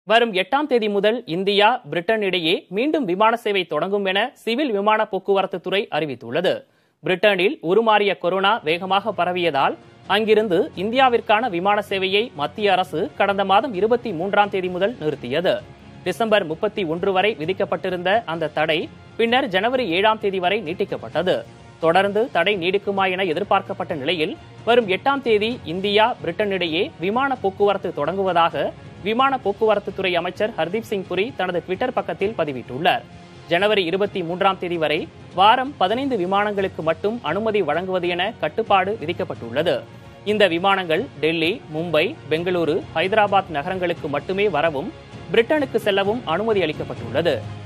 வரும் எட்டாம் தேதி முதல் இந்தியா பிரிட்டன் இடையே மீண்டும் விமான சேவை தொடங்கும் என சிவில் விமான போக்குவரத்து துறை அறிவித்துள்ளது பிரிட்டனில் உருமாறிய கொரோனா வேகமாக பரவியதால் அங்கிருந்து இந்தியாவிற்கான விமான சேவையை மத்திய அரசு கடந்த மாதம் இருபத்தி மூன்றாம் தேதி முதல் நிறுத்தியது டிசம்பர் முப்பத்தி ஒன்று வரை விதிக்கப்பட்டிருந்த அந்த தடை பின்னர் ஜனவரி ஏழாம் தேதி வரை நீட்டிக்கப்பட்டது தொடர்ந்து தடை நீடிக்குமா என எதிர்பார்க்கப்பட்ட நிலையில் வரும் எட்டாம் தேதி இந்தியா பிரிட்டன் இடையே விமான போக்குவரத்து தொடங்குவதாக விமான போக்குவரத்து துறை அமைச்சர் ஹர்தீப் சிங் புரி தனது ட்விட்டர் பக்கத்தில் பதிவிட்டுள்ளார் ஜனவரி இருபத்தி மூன்றாம் தேதி வரை வாரம் பதினைந்து விமானங்களுக்கு மட்டும் அனுமதி வழங்குவது என கட்டுப்பாடு விதிக்கப்பட்டுள்ளது இந்த விமானங்கள் டெல்லி மும்பை பெங்களூரு ஹைதராபாத் நகரங்களுக்கு மட்டுமே வரவும் பிரிட்டனுக்கு செல்லவும் அனுமதி அளிக்கப்பட்டுள்ளது